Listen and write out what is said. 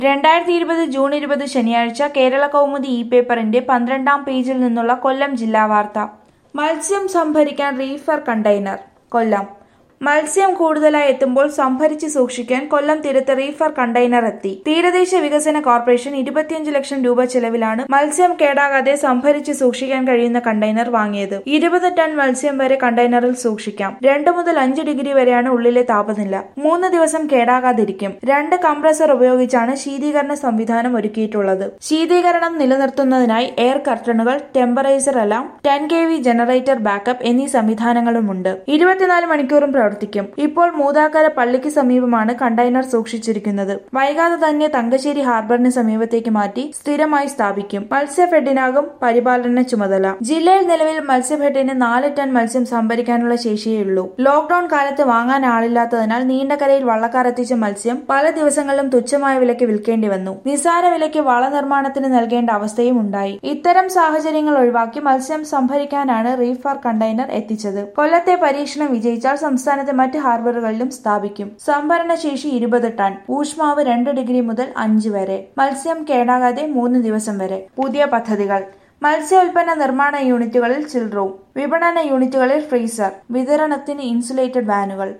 രണ്ടായിരത്തി ഇരുപത് ജൂൺ ഇരുപത് ശനിയാഴ്ച കേരള കൗമുദി ഇ പേപ്പറിന്റെ പന്ത്രണ്ടാം പേജിൽ നിന്നുള്ള കൊല്ലം ജില്ലാ വാർത്ത മത്സ്യം സംഭരിക്കാൻ റീഫർ കണ്ടെയ്നർ കൊല്ലം മത്സ്യം കൂടുതലായി എത്തുമ്പോൾ സംഭരിച്ച് സൂക്ഷിക്കാൻ കൊല്ലം തീരത്ത് റീഫർ കണ്ടെയ്നർ എത്തി തീരദേശ വികസന കോർപ്പറേഷൻ ഇരുപത്തിയഞ്ച് ലക്ഷം രൂപ ചെലവിലാണ് മത്സ്യം കേടാകാതെ സംഭരിച്ച് സൂക്ഷിക്കാൻ കഴിയുന്ന കണ്ടെയ്നർ വാങ്ങിയത് ഇരുപത് ടൺ മത്സ്യം വരെ കണ്ടെയ്നറിൽ സൂക്ഷിക്കാം രണ്ട് മുതൽ അഞ്ച് ഡിഗ്രി വരെയാണ് ഉള്ളിലെ താപനില മൂന്ന് ദിവസം കേടാകാതിരിക്കും രണ്ട് കംപ്രസർ ഉപയോഗിച്ചാണ് ശീതീകരണ സംവിധാനം ഒരുക്കിയിട്ടുള്ളത് ശീതീകരണം നിലനിർത്തുന്നതിനായി എയർ കർട്ടണുകൾ temperature alarm ten K V generator backup എന്നീ സംവിധാനങ്ങളുമുണ്ട് ഇരുപത്തിനാല് മണിക്കൂറും പ്രവർത്തിക്കും ഇപ്പോൾ മൂതാക്കര പള്ളിക്ക് സമീപമാണ് കണ്ടെയ്നർ സൂക്ഷിച്ചിരിക്കുന്നത് വൈകാതെ തന്നെ തങ്കശ്ശേരി ഹാർബറിന് സമീപത്തേക്ക് മാറ്റി സ്ഥിരമായി സ്ഥാപിക്കും മത്സ്യഫെഡിനാകും പരിപാലന ചുമതല ജില്ലയിൽ നിലവിൽ മത്സ്യഫെഡിന് നാല് ടൺ മത്സ്യം സംഭരിക്കാനുള്ള ശേഷിയേയുള്ളൂ ലോക്ഡൌൺ കാലത്ത് വാങ്ങാൻ ആളില്ലാത്തതിനാൽ നീണ്ടകരയിൽ വള്ളക്കാർ എത്തിച്ച മത്സ്യം പല ദിവസങ്ങളിലും തുച്ഛമായ വിലയ്ക്ക് വിൽക്കേണ്ടി വന്നു നിസാര വിലയ്ക്ക് വള നിർമ്മാണത്തിന് നൽകേണ്ട അവസ്ഥയും ഉണ്ടായി ഇത്തരം സാഹചര്യങ്ങൾ ഒഴിവാക്കി മത്സ്യം സംഭരിക്കാനാണ് റീഫർ കണ്ടെയ്നർ എത്തിച്ചത് കൊല്ലത്തെ പരീക്ഷണം വിജയിച്ചാൽ സംസ്ഥാനത്തെ മറ്റ് ഹാർബറുകളിലും സ്ഥാപിക്കും സംഭരണ ശേഷി ഇരുപത് ടൺ ഊഷ്മാവ് രണ്ട് ഡിഗ്രി മുതൽ അഞ്ച് വരെ മത്സ്യം കേടാകാതെ മൂന്ന് ദിവസം വരെ പുതിയ പദ്ധതികൾ മത്സ്യോൽപ്പന്ന നിർമ്മാണ യൂണിറ്റുകളിൽ ചിൽറൂം വിപണന യൂണിറ്റുകളിൽ ഫ്രീസർ വിതരണത്തിന് ഇൻസുലേറ്റഡ് വാനുകൾ